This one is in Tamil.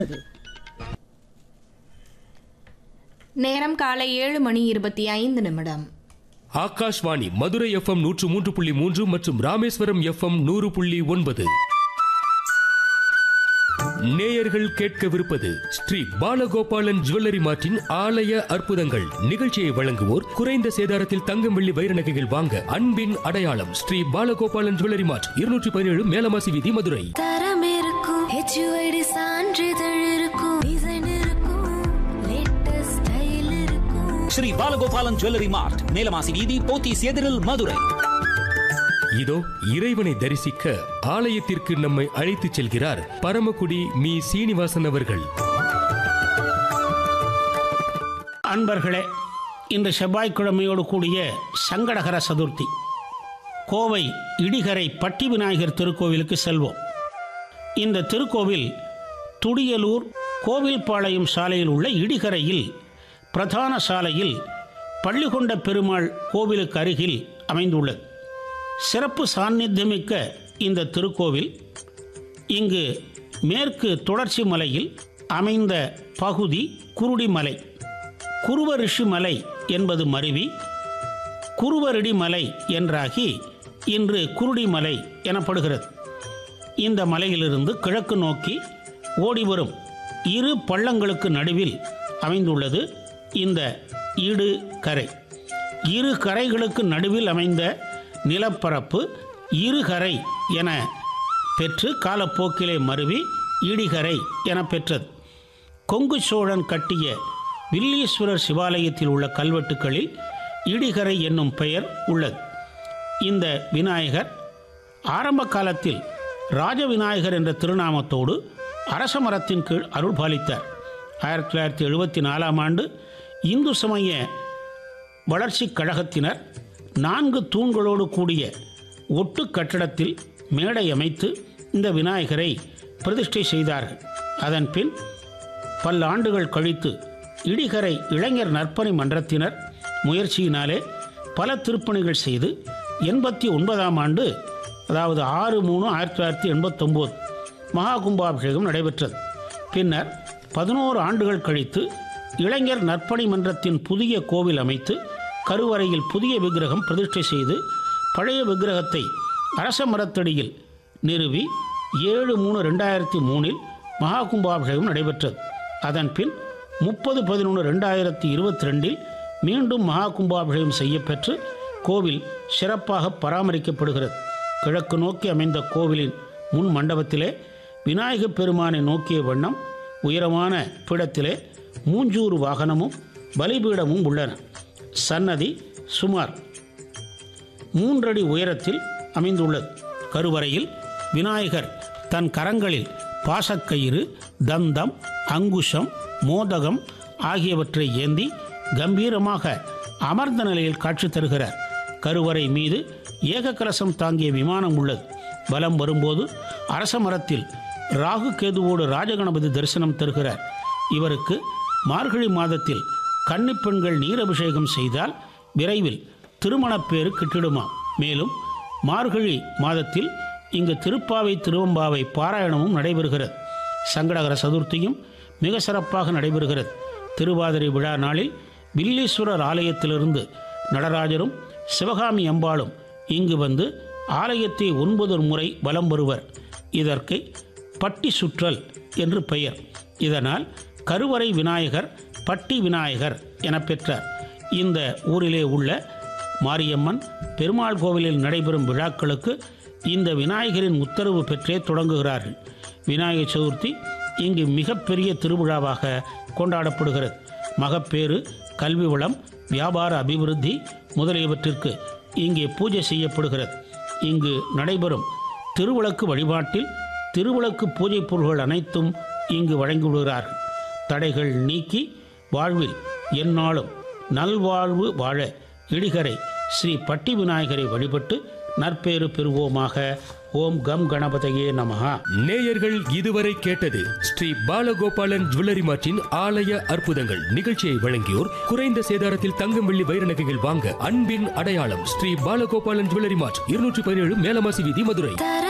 நேரம் காலை ஏழு மணி இருபத்தி ஐந்து நிமிடம் ஆகாஷ்வாணி மதுரை எஃப்எம் நூற்று மூன்று புள்ளி மூன்று மற்றும் ராமேஸ்வரம் எஃப்எம் நூறு புள்ளி ஒன்பது நேயர்கள் கேட்கவிருப்பது ஸ்ரீ பாலகோபாலன் ஜுவல்லரி மார்ட்டின் ஆலய அற்புதங்கள் நிகழ்ச்சியை வழங்குவோர் குறைந்த சேதாரத்தில் தங்கம் வெள்ளி வைர நகைகள் வாங்க அன்பின் அடையாளம் ஸ்ரீ பாலகோபாலன் ஜுவல்லரி மார்ட் இருநூற்றி பதினேழு மேலமாசி வீதி மதுரை தரம் இருக்கும் ஹெச்யூஐடி சான்றிதழ் இருக்கும் டிசைன் இருக்கும் லேட்டஸ்ட் ஸ்டைல் இருக்கும் ஸ்ரீ பாலகோபாலன் ஜுவல்லரி மார்ட் மேலமாசி வீதி போத்தீஸ் எதிரில் மதுரை இதோ இறைவனை தரிசிக்க ஆலயத்திற்கு நம்மை அழைத்துச் செல்கிறார் பரமக்குடி மீ சீனிவாசன் அவர்கள் அன்பர்களே இந்த செவ்வாய்க்கிழமையோடு கூடிய சங்கடகர சதுர்த்தி கோவை இடிகரை பட்டி விநாயகர் திருக்கோவிலுக்கு செல்வோம் இந்த திருக்கோவில் துடியலூர் கோவில்பாளையம் சாலையில் உள்ள இடிகரையில் பிரதான சாலையில் பள்ளிகொண்ட பெருமாள் கோவிலுக்கு அருகில் அமைந்துள்ளது சிறப்பு சாநித்தியமிக்க இந்த திருக்கோவில் இங்கு மேற்கு தொடர்ச்சி மலையில் அமைந்த பகுதி குருடிமலை குருவ ரிஷி மலை என்பது மருவி குருவரடி மலை என்றாகி இன்று குருடிமலை எனப்படுகிறது இந்த மலையிலிருந்து கிழக்கு நோக்கி ஓடிவரும் இரு பள்ளங்களுக்கு நடுவில் அமைந்துள்ளது இந்த ஈடு கரை இரு கரைகளுக்கு நடுவில் அமைந்த நிலப்பரப்பு இருகரை என பெற்று காலப்போக்கிலே மருவி இடிகரை என பெற்றது கொங்கு சோழன் கட்டிய வில்லீஸ்வரர் சிவாலயத்தில் உள்ள கல்வெட்டுகளில் இடிகரை என்னும் பெயர் உள்ளது இந்த விநாயகர் ஆரம்ப காலத்தில் ராஜவிநாயகர் என்ற திருநாமத்தோடு அரச மரத்தின் கீழ் அருள் பாலித்தார் ஆயிரத்தி தொள்ளாயிரத்தி எழுபத்தி நாலாம் ஆண்டு இந்து சமய வளர்ச்சிக் கழகத்தினர் நான்கு தூண்களோடு கூடிய ஒட்டு கட்டடத்தில் மேடை அமைத்து இந்த விநாயகரை பிரதிஷ்டை செய்தார்கள் அதன் பின் பல்லாண்டுகள் கழித்து இடிகரை இளைஞர் நற்பணி மன்றத்தினர் முயற்சியினாலே பல திருப்பணிகள் செய்து எண்பத்தி ஒன்பதாம் ஆண்டு அதாவது ஆறு மூணு ஆயிரத்தி தொள்ளாயிரத்தி எண்பத்தொம்போது மகா கும்பாபிஷேகம் நடைபெற்றது பின்னர் பதினோரு ஆண்டுகள் கழித்து இளைஞர் நற்பணி மன்றத்தின் புதிய கோவில் அமைத்து கருவறையில் புதிய விக்கிரகம் பிரதிஷ்டை செய்து பழைய விக்கிரகத்தை அரச மரத்தடியில் நிறுவி ஏழு மூணு ரெண்டாயிரத்தி மூணில் மகா கும்பாபிஷேகம் நடைபெற்றது அதன் பின் முப்பது பதினொன்று ரெண்டாயிரத்தி இருபத்தி ரெண்டில் மீண்டும் மகா கும்பாபிஷேகம் செய்யப்பெற்று கோவில் சிறப்பாக பராமரிக்கப்படுகிறது கிழக்கு நோக்கி அமைந்த கோவிலின் முன் மண்டபத்திலே விநாயகப் பெருமானை நோக்கிய வண்ணம் உயரமான பீடத்திலே மூஞ்சூறு வாகனமும் பலிபீடமும் உள்ளன சன்னதி சுமார் மூன்றடி உயரத்தில் அமைந்துள்ளது கருவறையில் விநாயகர் தன் கரங்களில் பாசக்கயிறு தந்தம் அங்குஷம் மோதகம் ஆகியவற்றை ஏந்தி கம்பீரமாக அமர்ந்த நிலையில் காட்சி தருகிறார் கருவறை மீது ஏகக்கலசம் தாங்கிய விமானம் உள்ளது பலம் வரும்போது அரச மரத்தில் ராகு கேதுவோடு ராஜகணபதி தரிசனம் தருகிறார் இவருக்கு மார்கழி மாதத்தில் கன்னிப் பெண்கள் நீரபிஷேகம் செய்தால் விரைவில் திருமணப்பேறு கிட்டிடுமாம் மேலும் மார்கழி மாதத்தில் இங்கு திருப்பாவை திருவம்பாவை பாராயணமும் நடைபெறுகிறது சங்கடகர சதுர்த்தியும் மிக சிறப்பாக நடைபெறுகிறது திருவாதிரை விழா நாளில் வில்லீஸ்வரர் ஆலயத்திலிருந்து நடராஜரும் சிவகாமி அம்பாளும் இங்கு வந்து ஆலயத்தை ஒன்பது முறை வலம் வருவர் இதற்கு பட்டி சுற்றல் என்று பெயர் இதனால் கருவறை விநாயகர் பட்டி விநாயகர் என பெற்றார் இந்த ஊரிலே உள்ள மாரியம்மன் பெருமாள் கோவிலில் நடைபெறும் விழாக்களுக்கு இந்த விநாயகரின் உத்தரவு பெற்றே தொடங்குகிறார்கள் விநாயகர் சதுர்த்தி இங்கு மிகப்பெரிய திருவிழாவாக கொண்டாடப்படுகிறது மகப்பேறு கல்வி வளம் வியாபார அபிவிருத்தி முதலியவற்றிற்கு இங்கே பூஜை செய்யப்படுகிறது இங்கு நடைபெறும் திருவிளக்கு வழிபாட்டில் திருவிளக்கு பூஜை பொருள்கள் அனைத்தும் இங்கு வழங்கிவிடுகிறார்கள் தடைகள் நீக்கி வாழ்வில் எந்நாளும் நல்வாழ்வு வாழ இடிகரை ஸ்ரீ பட்டி விநாயகரை வழிபட்டு நற்பேறு பெறுவோமாக ஓம் கம் கணபதையே நமஹா நேயர்கள் இதுவரை கேட்டது ஸ்ரீ பாலகோபாலன் ஜுவல்லரி மார்ட்டின் ஆலய அற்புதங்கள் நிகழ்ச்சியை வழங்கியோர் குறைந்த சேதாரத்தில் தங்கம் வெள்ளி வைர நகைகள் வாங்க அன்பின் அடையாளம் ஸ்ரீ பாலகோபாலன் ஜுவல்லரி மார்ட் இருநூற்றி பதினேழு மேலமாசி வீதி மதுரை தரம்